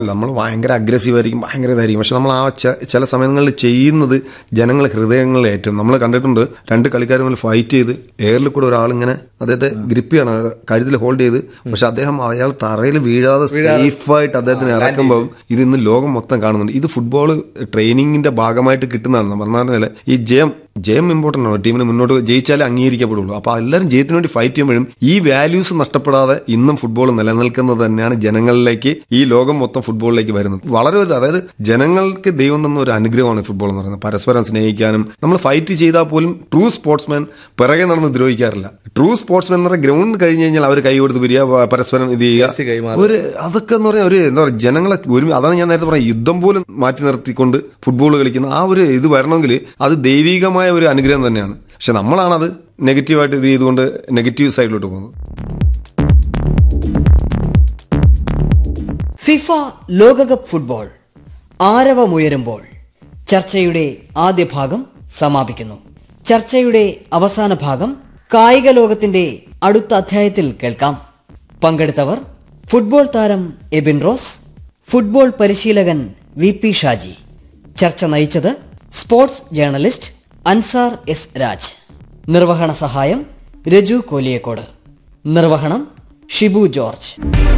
നമ്മൾ ഭയങ്കര അഗ്രസീവ് ആയിരിക്കും ഭയങ്കര ഇതായിരിക്കും പക്ഷെ നമ്മൾ ആ ചെ- ചില സമയങ്ങളിൽ ചെയ്യുന്നത് ജനങ്ങളെ ഹൃദയങ്ങളിൽ ഏറ്റവും നമ്മൾ കണ്ടിട്ടുണ്ട് രണ്ട് കളിക്കാർ തമ്മിൽ ഫൈറ്റ് ചെയ്ത് എയറിൽ കൂടെ ഒരാൾ ഇങ്ങനെ അദ്ദേഹത്തെ ഗ്രിപ്പ് ചെയ്യണം കഴുത്തിൽ ഹോൾഡ് ചെയ്ത് പക്ഷെ അദ്ദേഹം അയാൾ തറയിൽ വീഴാതെ സേഫായിട്ട് അദ്ദേഹത്തിന് ഇറക്കുമ്പോൾ ഇത് ഇന്ന് ലോകം മൊത്തം കാണുന്നുണ്ട് ഇത് ഫുട്ബോൾ ട്രെയിനിങ്ങിന്റെ ഭാഗമായിട്ട് കിട്ടുന്നതാണ് പറഞ്ഞാൽ ഈ ജയം ജയം ഇമ്പോർട്ടൻ്റ് ആണ് ടീമിന് മുന്നോട്ട് ജയിച്ചാലേ അംഗീകരിക്കപ്പെടുള്ളൂ അപ്പോൾ എല്ലാവരും ജയത്തിന് വേണ്ടി ഫൈറ്റ് ചെയ്യുമ്പോഴും ഈ വാല്യൂസ് നഷ്ടപ്പെടാതെ ഇന്നും ഫുട്ബോൾ നിലനിൽക്കുന്നത് തന്നെയാണ് ജനങ്ങളിലേക്ക് ഈ ലോകം മൊത്തം ഫുട്ബോളിലേക്ക് വരുന്നത് വളരെ വലുത് അതായത് ജനങ്ങൾക്ക് ദൈവം തന്ന ഒരു അനുഗ്രഹമാണ് ഫുട്ബോൾ എന്ന് പറയുന്നത് പരസ്പരം സ്നേഹിക്കാനും നമ്മൾ ഫൈറ്റ് ചെയ്താൽ പോലും ട്രൂ സ്പോർട്സ്മാൻ പിറകെ നടന്ന് ദ്രോഹിക്കാറില്ല ട്രൂ സ്പോർട്സ്മാൻ എന്ന് പറഞ്ഞാൽ ഗ്രൗണ്ട് കഴിഞ്ഞ് കഴിഞ്ഞാൽ അവർ കൈ കൊടുത്ത് പിരിയുക പരസ്പരം ഇത് ജേഴ്സി ചെയ്യുക കൈമാറുക. ഒരു അതൊക്കെ എന്ന് പറഞ്ഞാൽ ഒരു എന്താ പറയുക ജനങ്ങളെ ഒരു അതാണ് ഞാൻ നേരത്തെ പറഞ്ഞ യുദ്ധം പോലും മാറ്റി നിർത്തിക്കൊണ്ട് ഫുട്ബോൾ കളിക്കുന്ന ആ ഒരു ഇത് വരണമെങ്കിൽ അത് ദൈവികമായ ഒരു അനുഗ്രഹം തന്നെയാണ് പക്ഷെ നമ്മളാണത് നെഗറ്റീവായിട്ട് ഇത് ചെയ്തുകൊണ്ട് നെഗറ്റീവ് സൈഡിലോട്ട് പോകുന്നത് ഫിഫ ലോകകപ്പ് ഫുട്ബോൾ ആരവമുയരുമ്പോൾ ചർച്ചയുടെ ആദ്യ ഭാഗം സമാപിക്കുന്നു ചർച്ചയുടെ അവസാന ഭാഗം കായിക ലോകത്തിന്റെ അടുത്ത അധ്യായത്തിൽ കേൾക്കാം പങ്കെടുത്തവർ ഫുട്ബോൾ താരം എബിൻ റോസ് ഫുട്ബോൾ പരിശീലകൻ വി പി ഷാജി ചർച്ച നയിച്ചത് sports journalist Ansar S Raj നിർവഹണ സഹായം രജു കോലിയക്കോട് നിർവഹണം ഷിബു ജോർജ്